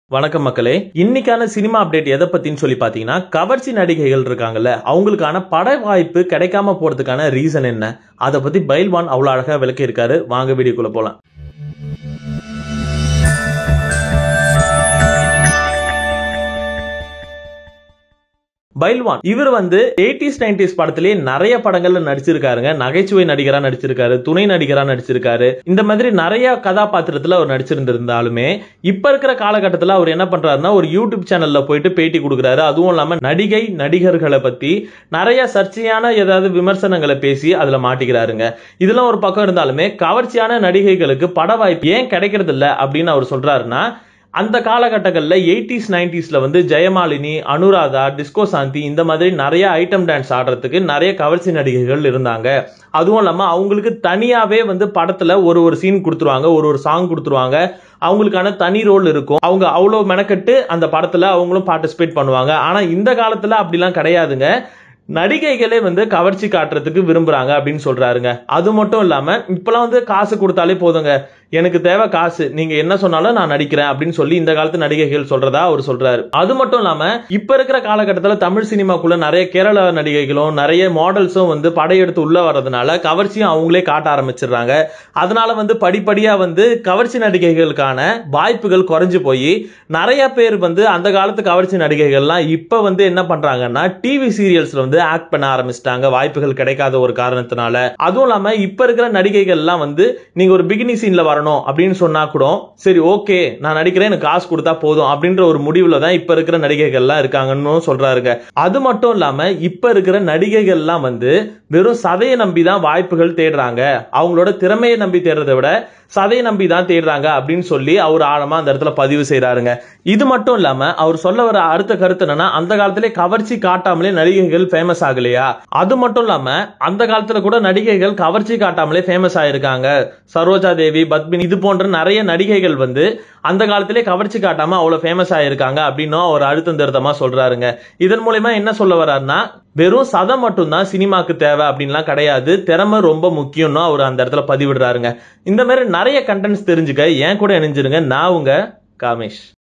வணக்கம் மக்களே இன்னைக்கான சினிமா அப்டேட் எதை பத்தின்னு சொல்லி பாத்தீங்கன்னா கவர்ச்சி நடிகைகள் இருக்காங்கல்ல அவங்களுக்கான பட வாய்ப்பு கிடைக்காம போறதுக்கான ரீசன் என்ன அதை பத்தி பைல்வான் அவ்வளவு அழகா விளக்கி இருக்காரு வாங்க வீடியோக்குள்ள போலாம் பைல்வான் இவர் வந்து எயிட்டிஸ் நைன்டிஸ் படத்திலேயே நிறைய படங்கள்ல நடிச்சிருக்காருங்க நகைச்சுவை நடிகரா நடிச்சிருக்காரு துணை நடிகரா நடிச்சிருக்காரு இந்த மாதிரி நிறைய கதாபாத்திரத்துல அவர் நடிச்சிருந்திருந்தாலுமே இப்ப இருக்கிற காலகட்டத்துல அவர் என்ன பண்றாருன்னா ஒரு யூடியூப் சேனல்ல போயிட்டு பேட்டி கொடுக்குறாரு அதுவும் இல்லாம நடிகை நடிகர்களை பத்தி நிறைய சர்ச்சையான ஏதாவது விமர்சனங்களை பேசி அதுல மாட்டிக்கிறாருங்க இதெல்லாம் ஒரு பக்கம் இருந்தாலுமே கவர்ச்சியான நடிகைகளுக்கு பட வாய்ப்பு ஏன் கிடைக்கிறது இல்ல அப்படின்னு அவர் சொல்றாருன்னா அந்த காலகட்டங்களில் எயிட்டிஸ் நைன்டிஸ்ல வந்து ஜெயமாலினி அனுராதா டிஸ்கோ சாந்தி இந்த மாதிரி நிறைய ஐட்டம் டான்ஸ் ஆடுறதுக்கு நிறைய கவர்ச்சி நடிகைகள் இருந்தாங்க அதுவும் இல்லாமல் அவங்களுக்கு தனியாகவே வந்து படத்தில் ஒரு ஒரு சீன் கொடுத்துருவாங்க ஒரு ஒரு சாங் கொடுத்துருவாங்க அவங்களுக்கான தனி ரோல் இருக்கும் அவங்க அவ்வளோ மெனக்கட்டு அந்த படத்தில் அவங்களும் பார்ட்டிசிபேட் பண்ணுவாங்க ஆனால் இந்த காலத்தில் அப்படிலாம் கிடையாதுங்க நடிகைகளே வந்து கவர்ச்சி காட்டுறதுக்கு விரும்புறாங்க அப்படின்னு சொல்றாருங்க அது மட்டும் இல்லாம இப்பெல்லாம் வந்து காசு கொடுத்தாலே போதுங்க எனக்கு தேவை காசு நீங்க என்ன சொன்னாலும் நான் நடிக்கிறேன் அப்படின்னு சொல்லி இந்த காலத்து நடிகைகள் சொல்றதா அவர் சொல்றாரு அது மட்டும் இல்லாம இப்ப இருக்கிற காலகட்டத்தில் தமிழ் சினிமாக்குள்ள நிறைய கேரள நடிகைகளும் நிறைய மாடல்ஸும் வந்து படையெடுத்து உள்ள வர்றதுனால கவர்ச்சியும் அவங்களே காட்ட ஆரம்பிச்சிடுறாங்க அதனால வந்து படிப்படியா வந்து கவர்ச்சி நடிகைகளுக்கான வாய்ப்புகள் குறைஞ்சு போய் நிறைய பேர் வந்து அந்த காலத்து கவர்ச்சி நடிகைகள்லாம் இப்ப வந்து என்ன பண்றாங்கன்னா டிவி சீரியல்ஸ்ல வந்து ஆக்ட் பண்ண ஆரம்பிச்சிட்டாங்க வாய்ப்புகள் கிடைக்காத ஒரு காரணத்தினால அதுவும் இல்லாம இப்ப இருக்கிற நடிகைகள்லாம் வந்து நீங்க ஒரு பிகினி சீன்ல வரணும் அப்படின்னு சொன்னா கூட சரி ஓகே நான் நடிக்கிறேன் எனக்கு காசு கொடுத்தா போதும் அப்படின்ற ஒரு முடிவுல தான் இப்ப இருக்கிற நடிகைகள்லாம் இருக்காங்கன்னு சொல்றாருங்க அது மட்டும் இல்லாம இப்ப இருக்கிற நடிகைகள்லாம் வந்து வெறும் சதையை நம்பி தான் வாய்ப்புகள் தேடுறாங்க அவங்களோட திறமையை நம்பி தேடுறதை விட சதையை நம்பி தான் தேடுறாங்க அப்படின்னு சொல்லி அவர் ஆழமா அந்த இடத்துல பதிவு செய்யறாருங்க இது மட்டும் இல்லாம அவர் சொல்ல வர அடுத்த கருத்து என்னன்னா அந்த காலத்திலே கவர்ச்சி காட்டாமலே நடிகைகள் ஃபேமஸ் ஆகலையா அது மட்டும் இல்லாம அந்த காலத்துல கூட நடிகைகள் கவர்ச்சி காட்டாமலே ஃபேமஸ் ஆயிருக்காங்க சரோஜா தேவி பத்மினி இது போன்ற நிறைய நடிகைகள் வந்து அந்த காலத்திலே கவர்ச்சி காட்டாம அவ்வளவு ஃபேமஸ் ஆயிருக்காங்க அப்படின்னும் அவர் அழுத்தம் திருத்தமா சொல்றாருங்க இதன் மூலயமா என்ன சொல்ல வர்றாருன்னா வெறும் சதம் மட்டும்தான் சினிமாக்கு தேவை அப்படின்லாம் கிடையாது திறமை ரொம்ப முக்கியம்னு அவர் அந்த இடத்துல பதிவிடுறாருங்க இந்த மாதிரி நிறைய கண்டென்ட்ஸ் தெரிஞ்சுக்க ஏன் கூட இணைஞ்சிருங்க நான் உங்க காமேஷ்